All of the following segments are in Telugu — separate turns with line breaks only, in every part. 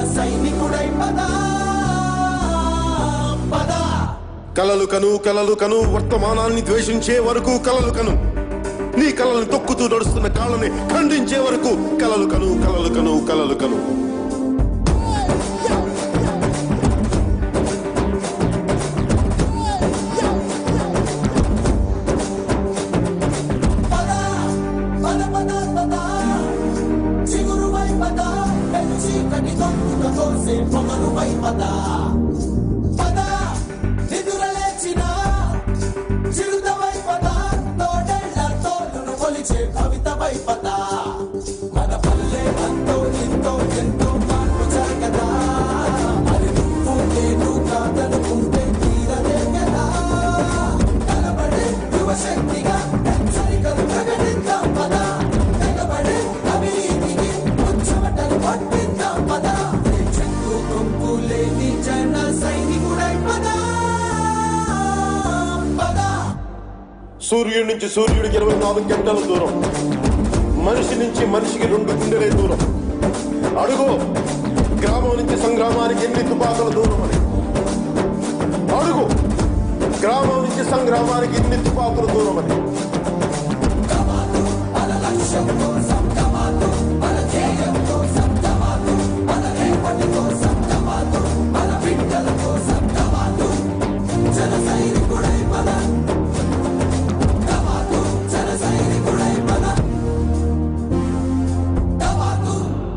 సైనికుడై పదా పదా
కలలు కను కలలు కను వర్తమానాన్ని ద్వేషించే వరకు కలలు కను నీ కలలను తొక్కుతూ నడుస్తున్న కాళ్ళని ఖండించే వరకు కలలు కను కలలు కను కలలు కను
పద పద పద పద చిగురువై పద పెంచి కటి తొక్కుత తోసే పొగరువై పద పద నిదురలేచిన చిరుతవై పద తోడేళ్ల తోలును కొలిచే కవితవై పద మన పల్లె అంతో ఇంతో ఎంతో మార్పు జరగదా మరి నువ్వు నేను కాదనుకుంటే తీరదే కదా కనబడే యువశక్తిగా హెచ్చరికలు ప్రకటిద్దాం పద తెగబడే అవినీతికి ముచ్చమటలు పట్టిద్దాం పద చెక్కు కొంపు లేని జన సైనికుడై పద పద
సూర్యుడి నుంచి సూర్యుడికి ఇరవై నాలుగు గంటల దూరం మనిషి నుంచి మనిషికి రెండు గుండెలే దూరం అడుగు గ్రామం నుంచి సంగ్రామానికి ఎన్ని తుపాకుల దూరం అని అడుగు గ్రామం నుంచి సంగ్రామానికి ఎన్ని తుపాకుల దూరం అని
కమాలు మన లక్ష్యం కోసం కమాలు మన ధ్యేయం కోసం కమాలు మన రేపటి కోసం కమాలు మన బిడ్డల కోసం కమాలు జన సైనికుడై పద కమాలు జన సైనికుడై పద కమాలు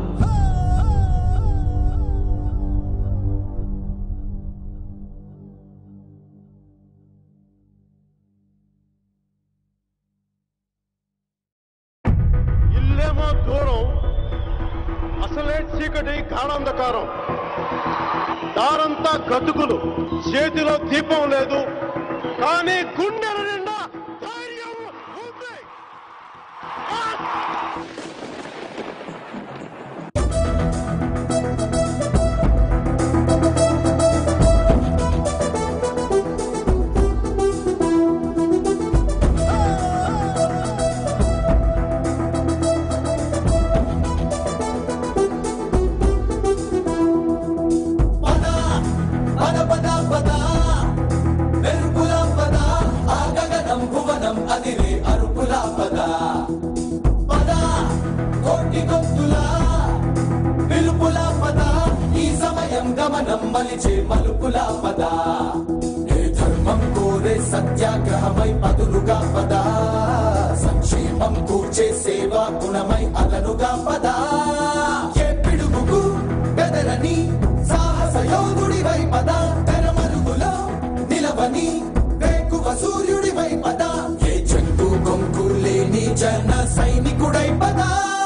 ఇల్లేమో దూరం అసలే చీకటి గాఢంధకారం దారంతా గతుకులు చేతిలో దీపం లేదు కానీ గుండెల నిండా ధైర్యం ఉంది
పద పద పద పద మెరుపుల పద ఆ గగనం భువనం అదిరే అరుపుల పద పద కోటి గొంతుల పిలుపుల పద ఈ సమయం గమనం మలిచే మలుపుల పద ఏ ధర్మం కోరే సత్యాగ్రహమై పదులుగా పద సంక్షేమం కూర్చే సేవా గుణమై అదనుగా పద ఏ పిడుగుకు బెదరని సాహస యోధుడివై పద తెరమరుగులో నిలవని వేకువ సూర్యుడివై పద ఏ చెక్కు కొంకు లేని జన సైనికుడై పద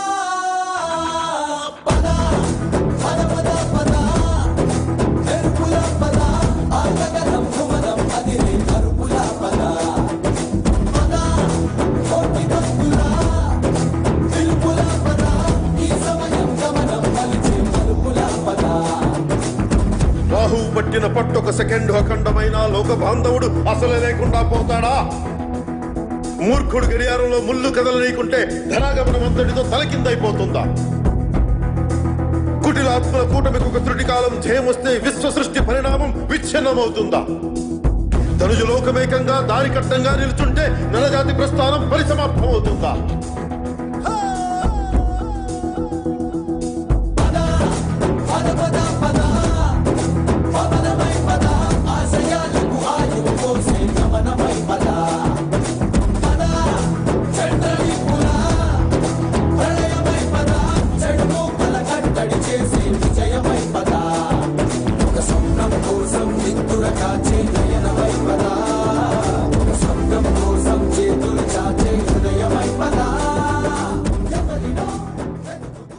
పద పద పద పద మెరుపుల పద ఆ గగనం భువనం అదిరే అరుపుల పద పద కోటి గొంతుల పిలుపుల పద ఈ సమయం గమనం మలిచే మలుపుల పద
రాహు పట్టిన పట్టొక సెకండ్ అఖండమైన లోక బాంధవుడు అసలే లేకుండా పోతాడా మూర్ఖుడు గడియారంలో ముళ్ళు కదలనీకుంటే ధనాగమనం అంతటితో తలకిందైపోతుందా కుటిలాత్మల కూటమికి ఒక త్రుటి కాలం జయమొస్తే విశ్వ సృష్టి పరిణామం విచ్ఛిన్నమవుతుందా ధనుజు లోకమేకంగా దారి కట్టంగా నిలుచుంటే నలజాతి ప్రస్థానం పరిసమాప్తమవుతుందా
పద పద పద పద పవనమై పద ఆశయాలకు ఆయువు పోసే గమనమై పద పద చంద్రవిపుల ప్రళయమై పద చెడు మోకల కట్టడి చేసే విజయమై పద ఒక స్వప్నం కోసం నిత్తుర కాచే నయనమై పద ఒక స్వప్నం కోసం చేతులు చాచే హృదయమై పద ఎవరినో వెతుకుతూ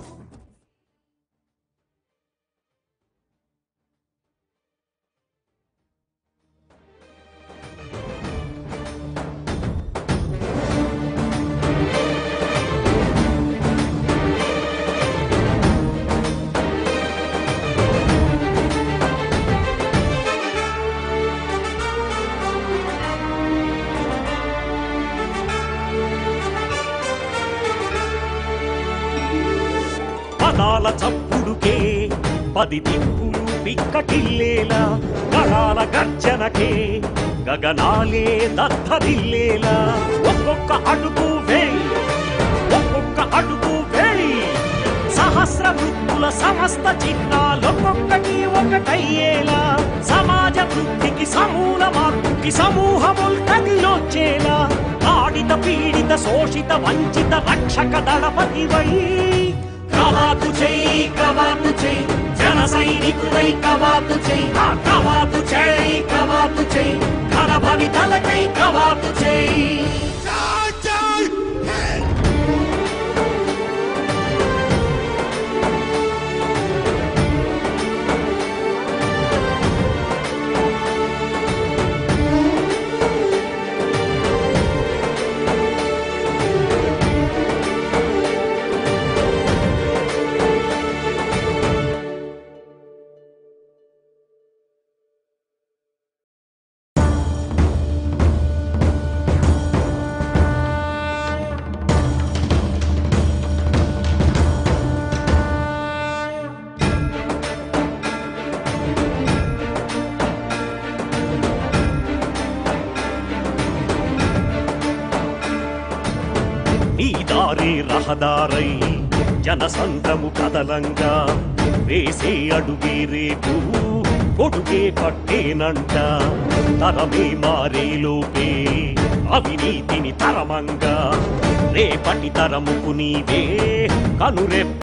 పదాల చప్పుడుకే పది దిక్కులు పిక్కటిల్లేలా గళాల గర్జనకే గగనాలే దత్తదిల్లేలా ఒక్కొక్క అడుగు వేయి ఒక్కొక్క అడుగు వేయి సహస్ర వృత్తుల సమస్త చిహ్నాలొక్కొక్కటి ఒకటయ్యేలా సమాజ వృద్ధికి సమూల మార్పుకి సమూహముల్ కదిలొచ్చేలా ఆడిత పీడిత శోషిత వంచిత రక్షక దళపతి వై కవాతు చెయ్యి కవాతు చెయ్యి జన సైనికుడై కవాతు చెయ్యి ఆ కవాతు చెయ్యి కవాతు చెయ్యి ఘన భవితలకై కవాతు చెయ్యి నీ దారి రహదారై జనసంద్రము కదలంగా వేసే అడుగే రేపు పొడుగే పట్టేనంట తరమే మారేలోపే అవినీతిని తరమంగా రేపటి తరముకు నీవే కనురెప్ప